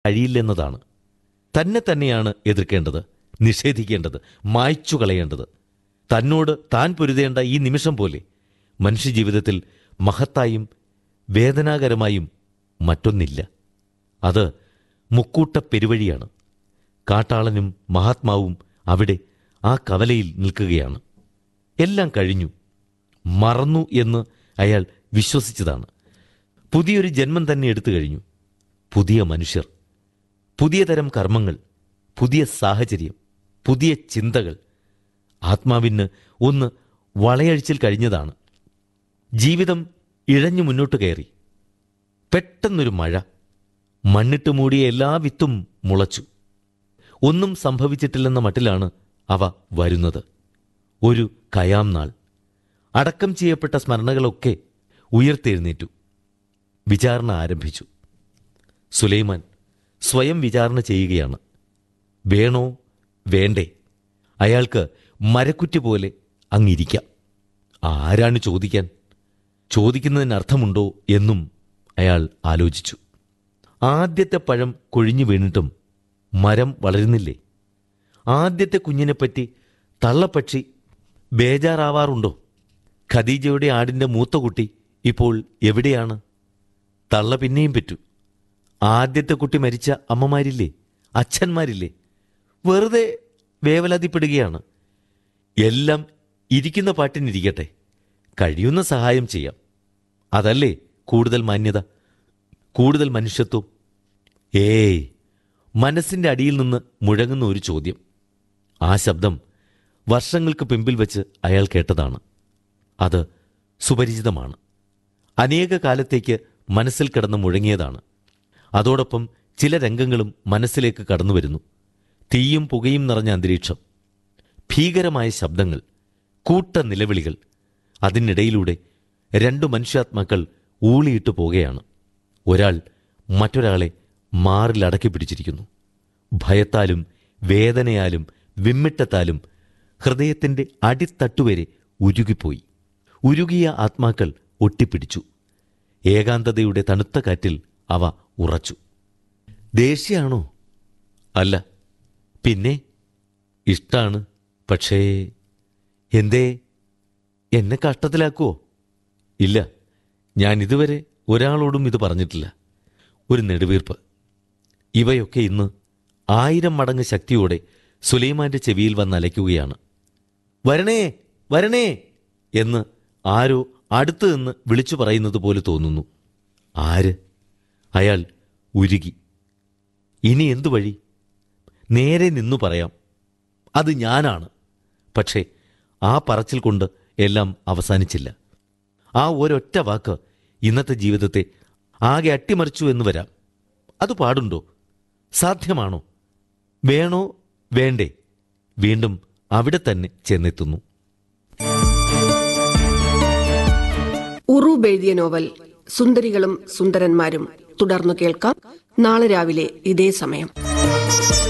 കഴിയില്ലെന്നതാണ് തന്നെ തന്നെയാണ് എതിർക്കേണ്ടത് നിഷേധിക്കേണ്ടത് മായ്ച്ചു കളയേണ്ടത് തന്നോട് താൻ പൊരുതേണ്ട ഈ നിമിഷം പോലെ മനുഷ്യജീവിതത്തിൽ മഹത്തായും വേദനാകരമായും മറ്റൊന്നില്ല അത് മുക്കൂട്ട പെരുവഴിയാണ് കാട്ടാളനും മഹാത്മാവും അവിടെ ആ കവലയിൽ നിൽക്കുകയാണ് എല്ലാം കഴിഞ്ഞു മറന്നു എന്ന് അയാൾ വിശ്വസിച്ചതാണ് പുതിയൊരു ജന്മം തന്നെ എടുത്തു കഴിഞ്ഞു പുതിയ മനുഷ്യർ പുതിയ തരം കർമ്മങ്ങൾ പുതിയ സാഹചര്യം പുതിയ ചിന്തകൾ ആത്മാവിന് ഒന്ന് വളയഴിച്ചിൽ കഴിഞ്ഞതാണ് ജീവിതം ഇഴഞ്ഞു മുന്നോട്ട് കയറി പെട്ടെന്നൊരു മഴ മണ്ണിട്ട് മൂടിയ എല്ലാ വിത്തും മുളച്ചു ഒന്നും സംഭവിച്ചിട്ടില്ലെന്ന മട്ടിലാണ് അവ വരുന്നത് ഒരു കയാം നാൾ അടക്കം ചെയ്യപ്പെട്ട സ്മരണകളൊക്കെ ഉയർത്തെഴുന്നേറ്റു വിചാരണ ആരംഭിച്ചു സുലൈമാൻ സ്വയം വിചാരണ ചെയ്യുകയാണ് വേണോ വേണ്ടേ അയാൾക്ക് മരക്കുറ്റി പോലെ അങ്ങിരിക്കാം ആരാണ് ചോദിക്കാൻ ചോദിക്കുന്നതിന് അർത്ഥമുണ്ടോ എന്നും അയാൾ ആലോചിച്ചു ആദ്യത്തെ പഴം കൊഴിഞ്ഞു വീണിട്ടും മരം വളരുന്നില്ലേ ആദ്യത്തെ കുഞ്ഞിനെപ്പറ്റി തള്ളപ്പക്ഷി ബേജാറാവാറുണ്ടോ ഖദീജയുടെ ആടിന്റെ മൂത്ത കുട്ടി ഇപ്പോൾ എവിടെയാണ് തള്ള പിന്നെയും പറ്റു ആദ്യത്തെ കുട്ടി മരിച്ച അമ്മമാരില്ലേ അച്ഛന്മാരില്ലേ വെറുതെ വേവലാതിപ്പെടുകയാണ് എല്ലാം ഇരിക്കുന്ന പാട്ടിനിരിക്കട്ടെ കഴിയുന്ന സഹായം ചെയ്യാം അതല്ലേ കൂടുതൽ മാന്യത കൂടുതൽ മനുഷ്യത്വം ഏയ് മനസ്സിന്റെ അടിയിൽ നിന്ന് മുഴങ്ങുന്ന ഒരു ചോദ്യം ആ ശബ്ദം വർഷങ്ങൾക്ക് പിമ്പിൽ വെച്ച് അയാൾ കേട്ടതാണ് അത് സുപരിചിതമാണ് അനേക കാലത്തേക്ക് മനസ്സിൽ കിടന്ന് മുഴങ്ങിയതാണ് അതോടൊപ്പം ചില രംഗങ്ങളും മനസ്സിലേക്ക് കടന്നു വരുന്നു തീയും പുകയും നിറഞ്ഞ അന്തരീക്ഷം ഭീകരമായ ശബ്ദങ്ങൾ കൂട്ട നിലവിളികൾ അതിനിടയിലൂടെ രണ്ടു മനുഷ്യാത്മാക്കൾ ഊളിയിട്ടു പോകുകയാണ് ഒരാൾ മറ്റൊരാളെ മാറിലടക്കി പിടിച്ചിരിക്കുന്നു ഭയത്താലും വേദനയാലും വിമ്മിട്ടത്താലും ഹൃദയത്തിന്റെ അടിത്തട്ടുവരെ ഉരുകിപ്പോയി ഉരുകിയ ആത്മാക്കൾ ഒട്ടിപ്പിടിച്ചു ഏകാന്തതയുടെ തണുത്ത കാറ്റിൽ അവ ഉറച്ചു ദേഷ്യാണോ അല്ല പിന്നെ ഇഷ്ടാണ് പക്ഷേ എന്തേ എന്നെ കഷ്ടത്തിലാക്കുവോ ഇല്ല ഞാൻ ഇതുവരെ ഒരാളോടും ഇത് പറഞ്ഞിട്ടില്ല ഒരു നെടുവീർപ്പ് ഇവയൊക്കെ ഇന്ന് ആയിരം മടങ്ങ് ശക്തിയോടെ സുലൈമാന്റെ ചെവിയിൽ വന്ന് അലയ്ക്കുകയാണ് വരണേ വരണേ എന്ന് ആരോ അടുത്തു നിന്ന് വിളിച്ചു പറയുന്നത് പോലെ തോന്നുന്നു ആര് അയാൾ ഉരുകി ഇനി എന്തു വഴി നേരെ നിന്നു പറയാം അത് ഞാനാണ് പക്ഷേ ആ പറച്ചിൽ കൊണ്ട് എല്ലാം അവസാനിച്ചില്ല ആ ഒരൊറ്റ വാക്ക് ഇന്നത്തെ ജീവിതത്തെ ആകെ അട്ടിമറിച്ചു എന്ന് വരാം അത് പാടുണ്ടോ സാധ്യമാണോ വേണോ വേണ്ടേ വീണ്ടും അവിടെ തന്നെ ചെന്നെത്തുന്നു ഉറൂബ് എഴുതിയ നോവൽ സുന്ദരികളും സുന്ദരന്മാരും തുടർന്നു കേൾക്കാം നാളെ രാവിലെ ഇതേ സമയം